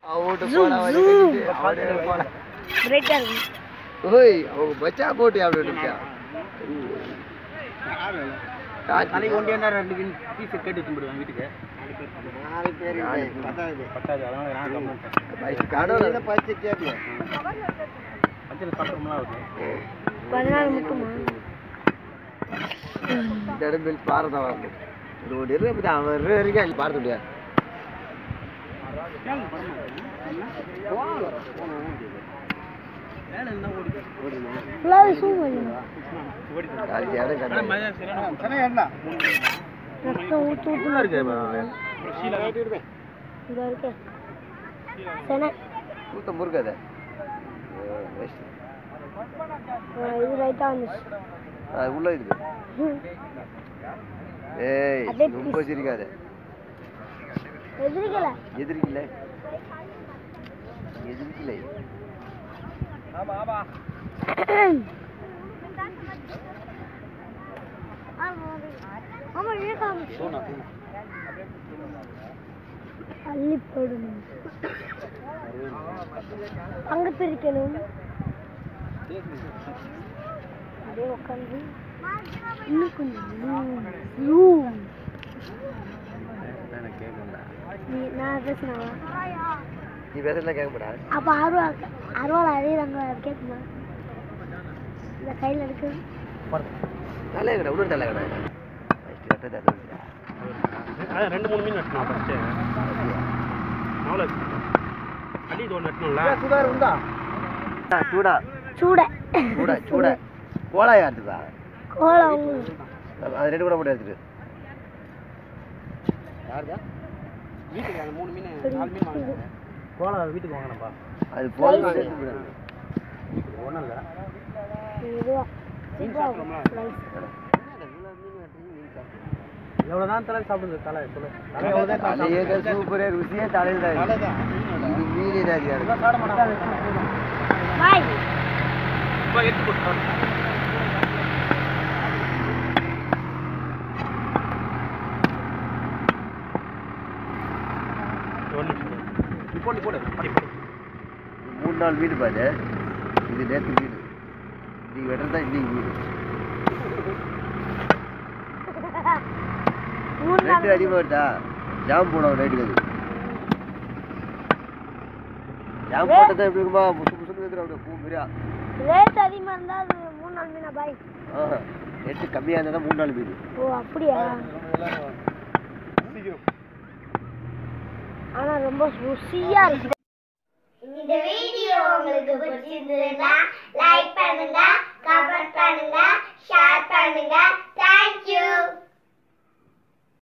Out Zoom, போடா zoom. அவனே போடா பிரைட்டா இருக்கு ஓய் அவங்க பச்சா போட்டு அப்படி இருக்கா நாளைக்கு ஒண்டி என்ன ரெண்டு பீஸ் கேட்டு வச்சு போடுவேன் வீட்டுக்கு நாலு பேர் பத்தாது அதனால நான் கம்மிட்டேன் கடவுள் பச்சை கேப்பியா பச்சையில் சாப்பிட்றோம்லாம் ஆகுது பதினாறு மட்டுமா இந்த இடத்துல பாரதம் வரணும் இது ஒரு இருபது அவன் இருபது வரைக்கும் அங்கே பார்த்து முடியாது ஃபுல்லாகவே சூம் பண்ணுங்க நாளைக்கு இடம் கட்டணும் ரத்தம் ஊற்று ஊற்று இருக்கு இந்த இருக்கு சரி ஊத்த முறுக்காத இது ரைட்டாக வந்துச்சு அது உள்ள இருக்குது ஏய் அப்படியே ரொம்ப சிரிக்காத எதிரிக்கல எதிர்க்கல எதிர்க்கல ஆமா இழுக்காம அள்ளி போடணும் அங்க பிரிக்கணும் அப்படியே உட்காந்து இன்னும் கொஞ்சம் zoom. எனக்கு கேட்கணும்டா நீ நான் பேசினா நீ பேசலாம் கேட்கப்படா அப்போ அருவா அருவாள் அழியிறாங்க கேட்குமா இந்த கையில் இருக்கு தலை கடை இன்னொரு தலை கடை ஃபஸ்ட்டு கட்டத்தை அது வந்துடா. அதான் ரெண்டு மூணு மீன் வெட்டணும் ஃபஸ்ட்டு அவ்வளோ அடி இது ஒன்று வெட்டணும்ல ஆ, சூடா சூட சூடா சூடா கோலா யாருதுப்பா கோலம் அது ரெண்டு கூட போட்டு எடுத்துட்டு யாருதா வீட்டுக்கு அந்த மூணு மீன் நாலு மீன் வாங்கினேன் கோலா வீட்டுக்கு வாங்கினப்பா அது போதும் எடுத்து விடு. ஒன்றும் இல்லை இதுவா மீன் சாப்பிட்றோம்ல எவ்வளோ தான் தலை சாப்பிடுது தலை சொல்லு தலை எவ்வளோ தான் தலையே தான் சூப்பரே ருசியே தலையில் தான் இருக்கு. இது மீனே தான் அதிகம் இருக்கு. சாப்பிட மாட்டாங்க பாய் இப்போ எடுத்து போட்டு ஒன்று போட்டு போடு படி போடு மூணு நாள் வீடு பாரு இது நேற்று வீடு நீ வெட்டுறதா இன்னைக்கு வீடு மூணு நாள் ரேட்டு அதிகமாக வருதா ஜாம் போடும் ரேட்டுக்கு அது ஜாம் போட்டது எப்படி இருக்குமா முசு முசுன்னு இருக்கிற அப்படியே பூ மிரியா ரேட் அதிகமாக இருந்தால் அது மூணு நாள் மீனா பாய் ஆஹா ரேட்டு கம்மியாக இருந்தால் மூணு நாள் வீடு ஓ அப்படியா ஆனா ரொம்ப ருசியா இருக்கு இந்த வீடியோ உங்களுக்கு பிடிச்சிருந்ததுன்னா லைக் பண்ணுங்க